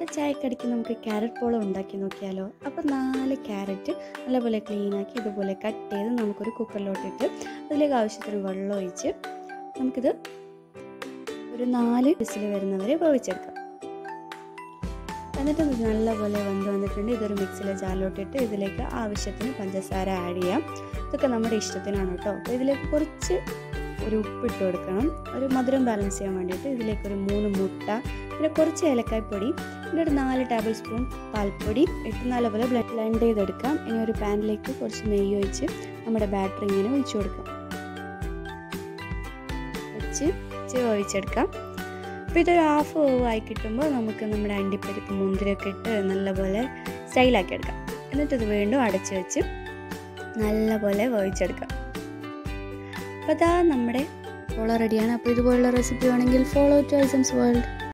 ചായക്കടിക്ക് നമുക്ക് ക്യാരറ്റ് പോളം ഉണ്ടാക്കി നോക്കിയാലോ അപ്പോൾ നാല് ക്യാരറ്റ് നല്ലപോലെ ക്ലീനാക്കി ഇതുപോലെ കട്ട് ചെയ്ത് നമുക്കൊരു കുക്കറിലോട്ടിട്ട് അതിലേക്ക് ആവശ്യത്തിന് വെള്ളം ഒഴിച്ച് നമുക്കിത് ഒരു നാല് വിസിൽ വരുന്നവരെ വേവിച്ചെടുക്കാം എന്നിട്ട് ഇത് നല്ലപോലെ വെന്ത് വന്നിട്ടുണ്ട് ഇതൊരു മിക്സിയിലെ ജാറിലോട്ടിട്ട് ഇതിലേക്ക് ആവശ്യത്തിന് പഞ്ചസാര ആഡ് ചെയ്യാം ഇതൊക്കെ നമ്മുടെ ഇഷ്ടത്തിനാണ് കേട്ടോ അപ്പോൾ ഇതിലേക്ക് കുറച്ച് ഒരു ഉപ്പിട്ട് കൊടുക്കണം ഒരു മധുരം ബാലൻസ് ചെയ്യാൻ വേണ്ടിയിട്ട് ഇതിലേക്ക് ഒരു മൂന്ന് മുട്ട പിന്നെ കുറച്ച് ഏലക്കായ്പ്പൊടി പിന്നെ ഒരു നാല് ടേബിൾ സ്പൂൺ പാൽപ്പൊടി ഇട്ട് നല്ലപോലെ ബ്ലെൻഡ് ചെയ്തെടുക്കാം ഇനി ഒരു പാനിലേക്ക് കുറച്ച് നെയ്യ് ഒഴിച്ച് നമ്മുടെ ബാറ്ററി ഇങ്ങനെ ഒഴിച്ചു കൊടുക്കാം വെച്ച് വെച്ച് വേവിച്ചെടുക്കാം അപ്പോൾ ഇതൊരു ഹാഫ് വേവായി കിട്ടുമ്പോൾ നമുക്ക് നമ്മുടെ അണ്ടിപ്പരിപ്പ് മുന്തിരിയൊക്കെ ഇട്ട് നല്ലപോലെ സ്റ്റൈലാക്കി എടുക്കാം എന്നിട്ട് ഇത് വീണ്ടും അടച്ച് വെച്ച് നല്ലപോലെ വേവിച്ചെടുക്കാം അപ്പോൾ അതാ നമ്മുടെ പോള റെഡിയാണ് അപ്പോൾ ഇതുപോലുള്ള റെസിപ്പി വേണമെങ്കിൽ ഫോളോ ടു ഐസംസ് വേൾഡ്